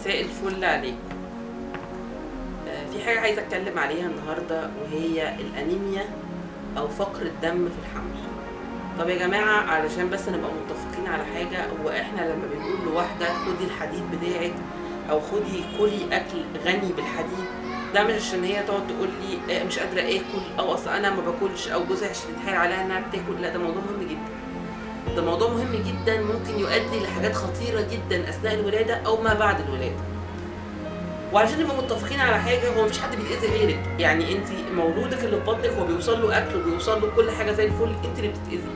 مساء الفل عليكم آه، في حاجة عايزة اتكلم عليها النهاردة وهي الانيميا او فقر الدم في الحمل طب يا جماعة علشان بس نبقى متفقين على حاجة هو احنا لما بنقول لواحدة خدي الحديد بتاعك او خدي كلي اكل غني بالحديد ده مش عشان هي تقعد تقول لي آه، مش قادرة اكل او اصل انا ما باكلش او جوزها عشان يتحايل عليها انها بتاكل لا ده موضوع مهم جدا ده موضوع مهم جدا ممكن يؤدي لحاجات خطيرة جدا أثناء الولادة أو ما بعد الولادة وعشان نبقى متفقين على حاجة هو مفيش حد بيتأذي غيرك يعني انت مولودك اللي في بطنك هو بيوصل له أكل وبيوصل له كل حاجة زي الفل انت اللي بتتأذي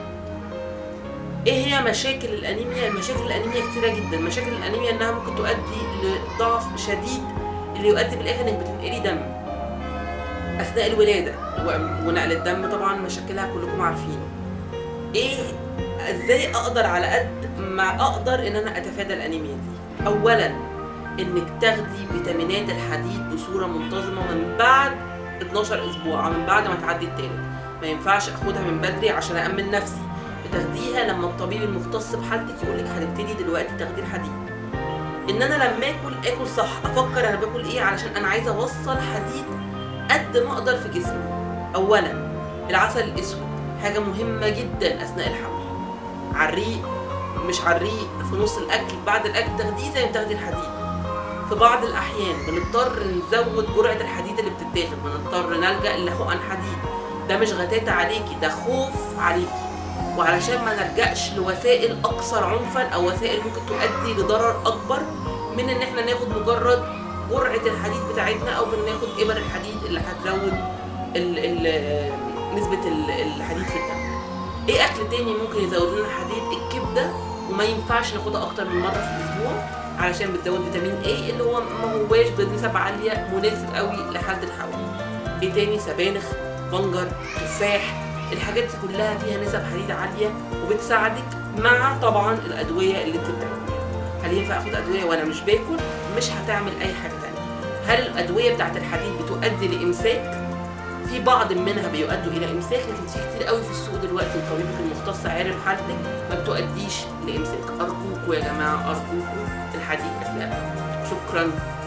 ايه هي مشاكل الانيميا مشاكل الانيميا كتيرة جدا مشاكل الانيميا انها ممكن تؤدي لضعف شديد اللي يؤدي بالاخر انك بتنقلي دم اثناء الولاده و- ونقل الدم طبعا مشاكلها كلكم عارفين ايه ازاي اقدر على قد ما اقدر ان انا اتفادى الانيميا دي اولا انك تاخدي فيتامينات الحديد بصوره منتظمه من بعد 12 اسبوع من بعد ما تعدي التالت ما ينفعش اخدها من بدري عشان امن نفسي بتاخديها لما الطبيب المختص بحالتك يقول لك هتبتدي دلوقتي تاخدي الحديد ان انا لما اكل اكل صح افكر انا باكل ايه علشان انا عايزه اوصل حديد قد ما اقدر في جسمي اولا العسل الاسود حاجه مهمه جدا اثناء الحمل على الريق مش على الريق في نص الاكل بعد الاكل تاخديه زي ما بتاخدي الحديد في بعض الاحيان بنضطر نزود جرعه الحديد اللي بتتاخد بنضطر نلجا لحقن حديد ده مش غتاتة عليكي ده خوف عليكي وعلشان ما نلجاش لوسائل اكثر عنفا او وسائل ممكن تؤدي لضرر اكبر من ان احنا ناخد مجرد جرعه الحديد بتاعتنا او بناخد ابر الحديد اللي هتزود ال ال نسبه ال- الحديد في الدم ايه اكل تاني ممكن يزود لنا حديد الكبده وما ينفعش ناخدها اكتر من مره في الاسبوع علشان بتزود فيتامين A اللي هو ما هواش بنسب عاليه مناسب قوي لحاله الحول ايه تاني سبانخ بنجر تفاح الحاجات دي كلها فيها نسب حديد عاليه وبتساعدك مع طبعا الادويه اللي انت بتاخديها هل ينفع اخد ادويه وانا مش باكل مش هتعمل اي حاجه تانية هل الادويه بتاعت الحديد بتؤدي لامساك في بعض منها بيؤدوا الى امساك لكن في كتير قوي في السوق دلوقتي طبيبك المختص عارف حالتك ما بتؤديش لامساك ارجوكوا يا جماعه ارجوكوا الحديد اثناء الحمل. شكرا